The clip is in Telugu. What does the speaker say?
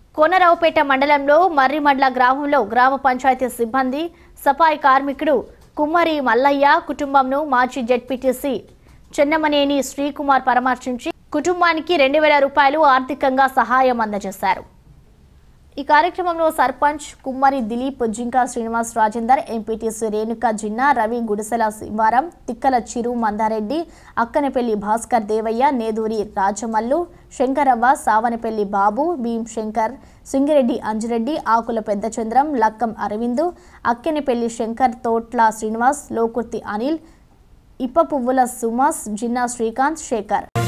కోనరావుపేట మండలంలో మర్రిమడ్ల గ్రామంలో గ్రామ పంచాయతీ సిబ్బంది సఫాయి కార్మికుడు కుమ్మరి మల్లయ్య కుటుంబంను మాజీ జెడ్పీటీసీ చెన్నమనేని శ్రీకుమార్ పరామర్శించి కుటుంబానికి రెండు వేల రూపాయలు ఆర్థికంగా సహాయం అందజేశారు ఈ కార్యక్రమంలో సర్పంచ్ కుమ్మరి దిలీప్ జింకా శ్రీనివాస్ రాజేందర్ ఎంపీటీసీ రేణుక జిన్నా రవి గుడిసెల శివారం తిక్కల చిరు మందారెడ్డి అక్కనపల్లి భాస్కర్ దేవయ్య నేదూరి రాజమల్లు శంకరవ్వ సావనపల్లి బాబు భీం శంకర్ సింగిరెడ్డి అంజిరెడ్డి ఆకుల పెద్దచంద్రం లక్కం అరవిందు అక్కెనపల్లి శంకర్ తోట్ల శ్రీనివాస్ లోకుర్తి అనిల్ ఇప్ప పువ్వుల సుమాస్ జిన్నా శ్రీకాంత్ శేఖర్